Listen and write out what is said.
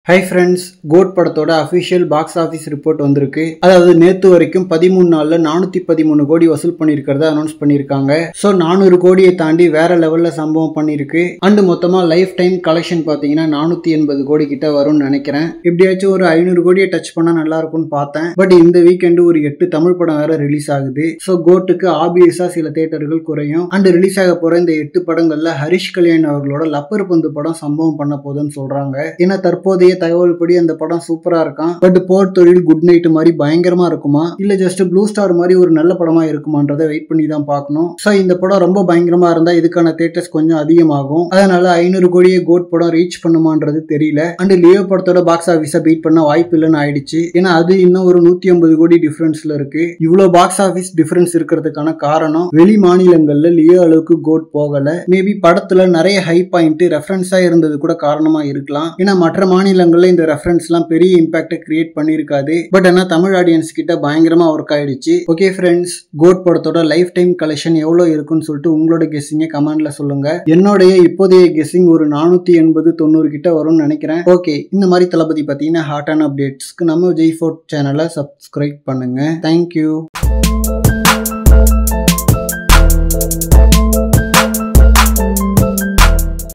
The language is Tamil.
ஹை ஃப்ரெண்ட்ஸ் கோட் படத்தோட அஃபிஷியல் பாக்ஸ் ஆஃபீஸ் ரிப்போர்ட் வந்திருக்கு அதாவது நேத்து வரைக்கும் பதிமூணு நாள்ல நானூத்தி பதிமூணு கோடி வசூல் பண்ணியிருக்கிறத அனௌன்ஸ் பண்ணியிருக்காங்க ஸோ நானூறு கோடியை தாண்டி வேற லெவல்ல சம்பவம் பண்ணியிருக்கு அண்ட் மொத்தமா லைஃப் டைம் கலெக்ஷன் பார்த்தீங்கன்னா நானூத்தி எண்பது கோடி கிட்ட வரும்னு நினைக்கிறேன் எப்படியாச்சும் ஒரு ஐநூறு கோடியை டச் பண்ணா நல்லா இருக்கும்னு பார்த்தேன் பட் இந்த வீக்கெண்டு ஒரு எட்டு தமிழ் படம் வேற ரிலீஸ் ஆகுது ஸோ கோட்டுக்கு ஆபியஸா சில தேட்டர்கள் குறையும் அண்ட் ரிலீஸ் ஆக போற இந்த எட்டு படங்கள்ல ஹரிஷ் கல்யாண் அவர்களோட லப்பர் பந்து படம் சம்பவம் பண்ண போகுதுன்னு சொல்றாங்க ஏன்னா தற்போதைய தகவல் படி அந்த படம் சூப்பரா இருக்கான் பட் போர் தொழில் குட் நைட் மாதிரி பயங்கரமா இருக்குமா இல்ல ஜஸ்ட் ப்ளூ ஸ்டார் மாதிரி ஒரு நல்ல படமா இருக்குமான்றதை வெயிட் பண்ணி தான் பார்க்கணும் ஸோ இந்த படம் ரொம்ப பயங்கரமா இருந்தா இதுக்கான தேட்டர்ஸ் கொஞ்சம் அதிகமாகும் அதனால ஐநூறு கோடியை கோட் படம் ரீச் பண்ணுமான்றது தெரியல அண்ட் லியோ படத்தோட பாக்ஸ் ஆஃபீஸை பீட் பண்ண வாய்ப்பு இல்லைன்னு ஆயிடுச்சு ஏன்னா அது இன்னும் ஒரு நூத்தி ஐம்பது கோடி டிஃபரன்ஸ்ல இருக்கு இவ்வளவு பாக்ஸ் ஆஃபீஸ் டிஃபரன்ஸ் இருக்கிறதுக்கான காரணம் வெளி மாநிலங்கள்ல லியோ அளவுக்கு கோட் போகல மேபி படத்துல நிறைய ஹை பாயிண்ட் ரெஃபரன்ஸா இருந்தது கூட காரணமா இருக்கலாம் ஏன்னா மற்ற மாநிலங்கள்ல இந்த ரெஃபரன்ஸ்லாம் பெரிய இம்பாக்டை கிரியேட் பண்ணியிருக்காது பட் ஆனால் தமிழ் ஆடியன்ஸ் கிட்ட பயங்கரமா ஒர்க் ஆயிடுச்சு ஓகே ஃப்ரெண்ட்ஸ் கோட் படத்தோட லைஃப் டைம் கலெக்ஷன் எவ்வளோ இருக்குன்னு சொல்லிட்டு உங்களோட கெஸ்ஸிங்கை கமெண்ட்ல சொல்லுங்க என்னுடைய இப்போதைய கெஸ்ஸிங் ஒரு நானூத்தி எண்பது தொண்ணூறு கிட்ட வரும்னு நினைக்கிறேன் ஓகே இந்த மாதிரி தளபதி பார்த்தீங்கன்னா ஹாட்டான அப்டேட்ஸ்க்கு நம்ம ஜெய் ஃபோர்ட் சேனலை சப்ஸ்கிரைப் பண்ணுங்க தேங்க்யூ